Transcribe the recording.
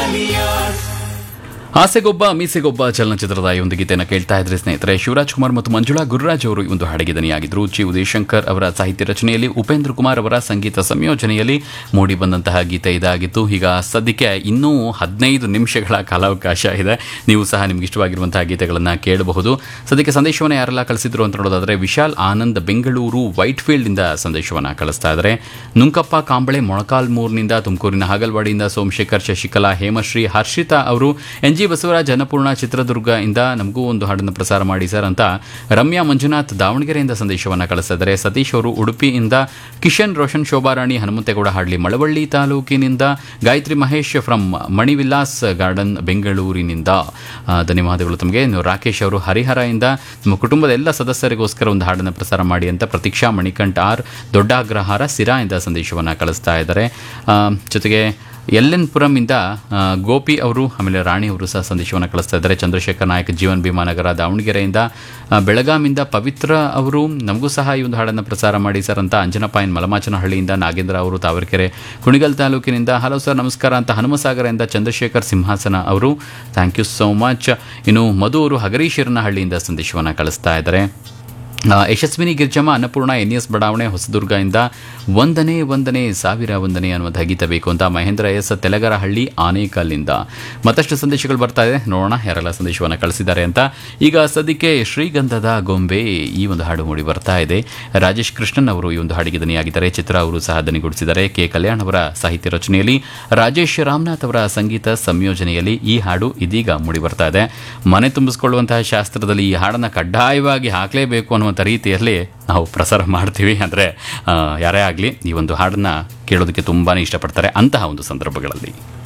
ಆಸೆಗೊಬ್ಬ ಮೀಸೆಗೊಬ್ಬ ಚಲನಚಿತ್ರದ ಈ ಒಂದು ಗೀತೆಯನ್ನು ಕೇಳ್ತಾ ಇದ್ರೆ ಸ್ನೇಹಿತರೆ ಶಿವರಾಜ್ ಕುಮಾರ್ ಮತ್ತು ಮಂಜುಳಾ ಗುರುರಾಜ್ ಅವರು ಈ ಒಂದು ಹಾಡಿಗೆ ದನಿಯಾಗಿದ್ದರು ಜಿ ಉದಯಶಂಕರ್ ಅವರ ಸಾಹಿತ್ಯ ರಚನೆಯಲ್ಲಿ ಉಪೇಂದ್ರ ಕುಮಾರ್ ಅವರ ಸಂಗೀತ ಸಂಯೋಜನೆಯಲ್ಲಿ ಮೂಡಿ ಬಂದಂತಹ ಗೀತೆ ಇದಾಗಿತ್ತು ಈಗ ಸದ್ಯಕ್ಕೆ ಇನ್ನೂ ಹದಿನೈದು ನಿಮಿಷಗಳ ಕಾಲಾವಕಾಶ ಇದೆ ನೀವು ಸಹ ನಿಮ್ಗೆ ಇಷ್ಟವಾಗಿರುವಂತಹ ಗೀತೆಗಳನ್ನು ಕೇಳಬಹುದು ಸದ್ಯಕ್ಕೆ ಸಂದೇಶವನ್ನು ಯಾರೆಲ್ಲ ಕಳಿಸಿದ್ರು ಅಂತ ನೋಡೋದಾದ್ರೆ ವಿಶಾಲ್ ಆನಂದ್ ಬೆಂಗಳೂರು ವೈಟ್ ಫೀಲ್ಡ್ ಇಂದ ಸಂದೇಶವನ್ನು ಕಳಿಸ್ತಾ ಇದ್ದಾರೆ ನುಂಕಪ್ಪ ಕಾಂಬಳೆ ಮೊಳಕಾಲ್ಮೂರ್ನಿಂದ ತುಮಕೂರಿನ ಹಾಗಲ್ವಾಡಿಯಿಂದ ಸೋಮಶೇಖರ್ ಶಶಿಕಲಾ ಹೇಮಶ್ರೀ ಹರ್ಷಿತಾ ಅವರು ಎನ್ ಜಿ ಬಸವರಾಜ್ ಅನ್ನಪೂರ್ಣ ಚಿತ್ರದುರ್ಗ ಇಂದ ನಮಗೂ ಒಂದು ಹಾಡನ್ನು ಪ್ರಸಾರ ಮಾಡಿ ಸರ್ ಅಂತ ರಮ್ಯಾ ಮಂಜುನಾಥ್ ದಾವಣಗೆರೆಯಿಂದ ಸಂದೇಶವನ್ನು ಕಳಿಸ್ತಾ ಇದ್ದಾರೆ ಸತೀಶ್ ಅವರು ಉಡುಪಿಯಿಂದ ಕಿಶನ್ ರೋಷನ್ ಶೋಭಾರಾಣಿ ಹನುಮಂತೇಗೌಡ ಹಾಡ್ಲಿ ಮಳವಳ್ಳಿ ತಾಲೂಕಿನಿಂದ ಗಾಯತ್ರಿ ಮಹೇಶ್ ಫ್ರಮ್ ಮಣಿವಿಲಾಸ್ ಗಾರ್ಡನ್ ಬೆಂಗಳೂರಿನಿಂದ ಆ, ಧನ್ಯವಾದಗಳು ತಮಗೆ ಇನ್ನು ರಾಕೇಶ್ ಅವರು ಹರಿಹರ ಇಂದ ನಮ್ಮ ಕುಟುಂಬದ ಎಲ್ಲ ಸದಸ್ಯರಿಗೋಸ್ಕರ ಒಂದು ಹಾಡನ್ನು ಪ್ರಸಾರ ಮಾಡಿ ಅಂತ ಪ್ರತೀಕ್ಷಾ ಮಣಿಕಂಠ ಆರ್ ದೊಡ್ಡ ಅಗ್ರಹಾರ ಸಿರಾ ಇಂದ ಸಂದೇಶವನ್ನು ಕಳಿಸ್ತಾ ಇದ್ದಾರೆ ಆ, ಜೊತೆಗೆ ಎಲ್ ಎನ್ ಪುರಂ ಇಂದ ಆ, ಗೋಪಿ ಅವರು ಆಮೇಲೆ ರಾಣಿ ಅವರು ಸಹ ಸಂದೇಶವನ್ನು ಕಳಿಸ್ತಾ ಇದ್ದಾರೆ ಚಂದ್ರಶೇಖರ್ ನಾಯಕ್ ಜೀವನ್ ಭೀಮಾನಗರ ದಾವಣಗೆರೆಯಿಂದ ಆ, ಬೆಳಗಾಮಿಂದ ಪವಿತ್ರ ಅವರು ನಮಗೂ ಸಹ ಈ ಒಂದು ಹಾಡನ್ನು ಪ್ರಸಾರ ಮಾಡಿ ಸರ್ ಅಂತ ಅಂಜನಪಾಯನ್ ಮಲಮಾಚನಹಳ್ಳಿಯಿಂದ ನಾಗೇಂದ್ರ ಅವರು ತಾವರೆಕೆರೆ ಕುಣಿಗಲ್ ತಾಲೂಕಿನಿಂದ ಹಲೋ ಸರ್ ನಮಸ್ಕಾರ ಅಂತ ಹನುಮಸಾಗರದಿಂದ ಚಂದ್ರಶೇಖರ್ ಸಿಂಹಾಸನ ಅವರು ಥ್ಯಾಂಕ್ ಯು ಸೋ ಮಚ್ ಇನ್ನು ಮಧು ಅವರು ಹಗರೀಶರನಹಳ್ಳಿಯಿಂದ ಸಂದೇಶವನ್ನು ಕಳಿಸ್ತಾ ಇದ್ದಾರೆ ಆ, ಯಶಸ್ವಿನಿ ಗಿರ್ಜಮ್ಮ ಅನ್ನಪೂರ್ಣ ಎನ್ ಎಸ್ ಬಡಾವಣೆ ಹೊಸದುರ್ಗ ಇಂದ ಒಂದನೇ ಒಂದನೇ ಸಾವಿರ ಒಂದನೇ ಅನ್ನುವಂಥ ಗೀತೆ ಬೇಕು ಅಂತ ಮಹೇಂದ್ರ ಎಸ್ ತೆಲಗರಹಳ್ಳಿ ಆನೇಕಲ್ಲಿಂದ ಮತ್ತಷ್ಟು ಸಂದೇಶಗಳು ಬರ್ತಾ ಇದೆ ನೋಡೋಣ ಯಾರೆಲ್ಲ ಸಂದೇಶವನ್ನು ಕಳಿಸಿದ್ದಾರೆ ಅಂತ ಈಗ ಸದ್ಯಕ್ಕೆ ಶ್ರೀಗಂಧದ ಗೊಂಬೆ ಈ ಒಂದು ಹಾಡು ಮೂಡಿ ಬರ್ತಾ ಇದೆ ರಾಜೇಶ್ ಕೃಷ್ಣನ್ ಅವರು ಈ ಒಂದು ಹಾಡಿಗೆ ದನಿಯಾಗಿದ್ದಾರೆ ಚಿತ್ರ ಅವರು ಸಹ ದನಿಗೂಡಿಸಿದ್ದಾರೆ ಕೆ ಕಲ್ಯಾಣ್ ಅವರ ಸಾಹಿತ್ಯ ರಚನೆಯಲ್ಲಿ ರಾಜೇಶ್ ರಾಮನಾಥ್ ಅವರ ಸಂಗೀತ ಸಂಯೋಜನೆಯಲ್ಲಿ ಈ ಹಾಡು ಇದೀಗ ಮೂಡಿ ಬರ್ತಾ ಇದೆ ಮನೆ ತುಂಬಿಸ್ಕೊಳ್ಳುವಂತಹ ಶಾಸ್ತ್ರದಲ್ಲಿ ಈ ಹಾಡನ್ನು ಕಡ್ಡಾಯವಾಗಿ ಹಾಕಲೇಬೇಕು ಅನ್ನುವಂಥ ರೀತಿಯಲ್ಲಿ ನಾವು ಪ್ರಸಾರ ಮಾಡ್ತೀವಿ ಅಂದರೆ ಯಾರೇ ಆಗಲಿ ಈ ಒಂದು ಹಾಡನ್ನು ಕೇಳೋದಕ್ಕೆ ತುಂಬಾ ಇಷ್ಟಪಡ್ತಾರೆ ಅಂತಹ ಒಂದು ಸಂದರ್ಭಗಳಲ್ಲಿ